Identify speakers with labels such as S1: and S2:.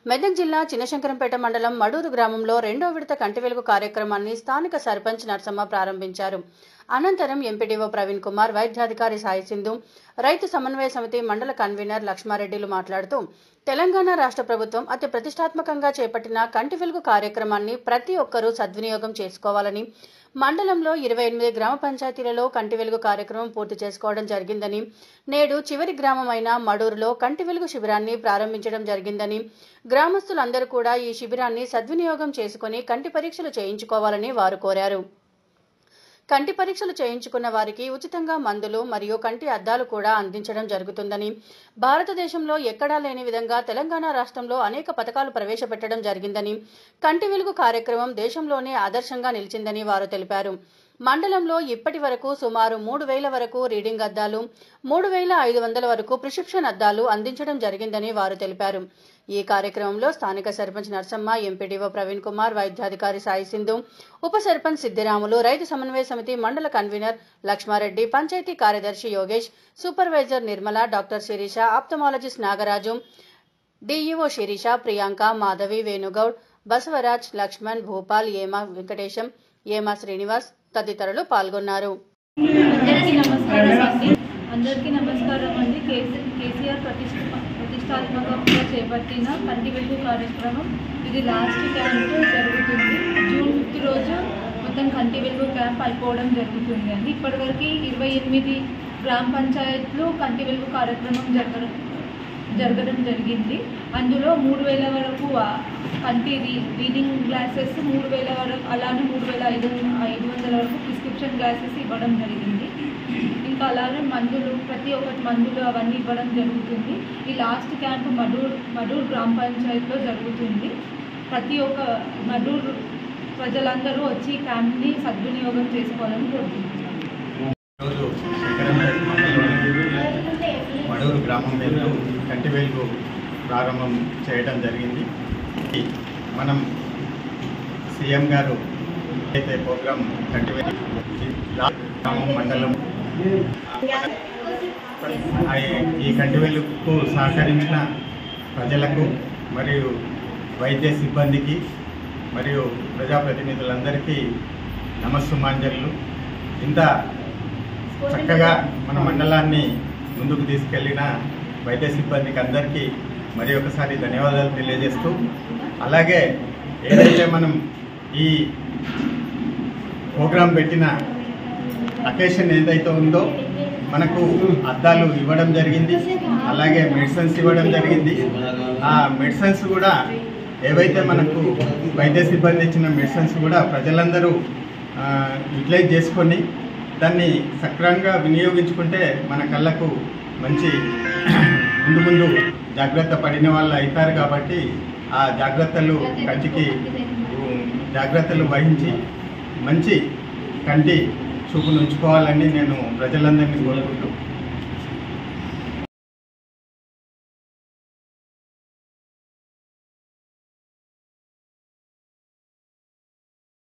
S1: మెదక్ జిల్లా చిన్నశంకరంపేట మండలం మడూరు గ్రామంలో రెండో విడత కంటి వెలుగు కార్యక్రమాన్ని స్థానిక సర్పంచ్ నర్సమ్మ ప్రారంభించారు అనంతరం ఎంపీడీఓ ప్రవీణ్ కుమార్ వైద్యాధికారి సాయి సింధు రైతు సమన్వయ సమితి మండల కన్వీనర్ లక్ష్మారెడ్డిలు మాట్లాడుతూ తెలంగాణ రాష్ట్ర ప్రభుత్వం అతి ప్రతిష్టాత్మకంగా చేపట్టిన కంటి వెలుగు కార్యక్రమాన్ని ప్రతి ఒక్కరూ సద్వినియోగం చేసుకోవాలని మండలంలో ఇరవై ఎనిమిది గ్రామ పంచాయతీలలో కంటి వెలుగు కార్యక్రమం పూర్తి చేసుకోవడం జరిగిందని నేడు చివరి గ్రామమైన మడూరులో కంటి వెలుగు శిబిరాన్ని ప్రారంభించడం జరిగిందని గ్రామస్తులందరూ కూడా ఈ శిబిరాన్ని సద్వినియోగం చేసుకుని కంటి పరీక్షలు చేయించుకోవాలని వారు కోరారు కంటి పరీక్షలు చేయించుకున్న వారికి ఉచితంగా మందులు మరియు కంటి అద్దాలు కూడా అందించడం జరుగుతుందని భారతదేశంలో ఎక్కడా లేని విధంగా తెలంగాణ రాష్ట్రంలో అనేక పథకాలు ప్రవేశపెట్టడం జరిగిందని కంటి వెలుగు కార్యక్రమం దేశంలోనే ఆదర్శంగా నిలిచిందని వారు తెలిపారు మండలంలో ఇప్పటి వరకు సుమారు మూడు వేల వరకు రీడింగ్ అద్దాలు మూడు వేల ఐదు వందల వరకు ప్రిస్క్రిప్షన్ అద్దాలు అందించడం జరిగిందని వారు తెలిపారు ఈ కార్యక్రమంలో స్థానిక సర్పంచ్ నర్సమ్మ ఎంపీడీఓ ప్రవీణ్ కుమార్ వైద్యాధికారి సాయి సింధు ఉప సర్పంచ్ సిద్దిరాములు రైతు సమన్వయ సమితి మండల కన్వీనర్ లక్ష్మారెడ్డి పంచాయతీ కార్యదర్శి Yogesh supervisor Nirmala doctor Sirisha ophthalmologist Nagaraju DEO Sirisha Priyanka Madhavi Venugoud Basavaraj Laxman Bhupal ఏమా వెంకటేశం ఏమా శ్రీనివాస్ తదితరులు పాల్గొన్నారు
S2: అందరికీ నమస్కారం అండి అందరికీ నమస్కారం అండి కేసీ కేసీఆర్ ప్రతిష్ట ప్రతిష్టాత్మకంగా చేపట్టిన కంటి వెలుగు కార్యక్రమం ఇది లాస్ట్ క్యాంప్ జరుగుతుంది జూన్ ఫిఫ్త్ రోజు మొత్తం కంటి వెలుగు క్యాంప్ అయిపోవడం జరుగుతుంది అండి ఇప్పటివరకు ఇరవై ఎనిమిది గ్రామ పంచాయత్లు కంటి వెలుగు కార్యక్రమం జరగడం జరగడం జరిగింది అందులో మూడు వేల వరకు ఆ కంటి రీ రీడింగ్ గ్లాసెస్ మూడు వేల వరకు అలానే మూడు వేల ఐదు ఐదు వందల వరకు ప్రిస్క్రిప్షన్ గ్లాసెస్ ఇవ్వడం జరిగింది ఇంకా అలానే మందులు ప్రతి ఒక్కటి మందులు అవన్నీ ఇవ్వడం జరుగుతుంది ఈ లాస్ట్ క్యాంప్ మడూర్ మడూర్ గ్రామ పంచాయతీలో జరుగుతుంది ప్రతి ఒక్క మడూర్ ప్రజలందరూ వచ్చి ఈ క్యాంప్ని సద్వినియోగం చేసుకోవాలని కోరుకుంటున్నాను
S3: ఈరోజు శంకరంపేట మండలంలోని మడూరు గ్రామం మీద కంటి వెలుగు ప్రారంభం చేయడం జరిగింది ఈ మనం సీఎం గారు అయితే ప్రోగ్రాం కంటి వెలుగు గ్రామం మండలం ఆ, ఈ కంటి వెలుగుకు సహకరించిన ప్రజలకు మరియు వైద్య సిబ్బందికి మరియు ప్రజాప్రతినిధులందరికీ నమస్సుమాంజలు ఇంత చక్కగా మన మండలాన్ని ముందుకు తీసుకెళ్లిన వైద్య సిబ్బందికి అందరికీ మరి ఒకసారి ధన్యవాదాలు తెలియజేస్తూ అలాగే ఏదైతే మనం ఈ ప్రోగ్రాం పెట్టిన అకేషన్ ఏదైతే ఉందో మనకు అద్దాలు ఇవ్వడం జరిగింది అలాగే మెడిసిన్స్ ఇవ్వడం జరిగింది ఆ మెడిసిన్స్ కూడా ఏవైతే మనకు వైద్య సిబ్బంది ఇచ్చిన మెడిసిన్స్ కూడా ప్రజలందరూ యూటిలైజ్ చేసుకొని దాన్ని సక్రమంగా వినియోగించుకుంటే మన కళ్ళకు మంచి ముందు ముందు జాగ్రత్త పడిన వాళ్ళు అవుతారు కాబట్టి ఆ జాగ్రత్తలు కంటికి ఉమ్, జాగ్రత్తలు వహించి మంచి కంటి చూపును ఉంచుకోవాలని నేను ప్రజలందరినీ కోరుకుంటూ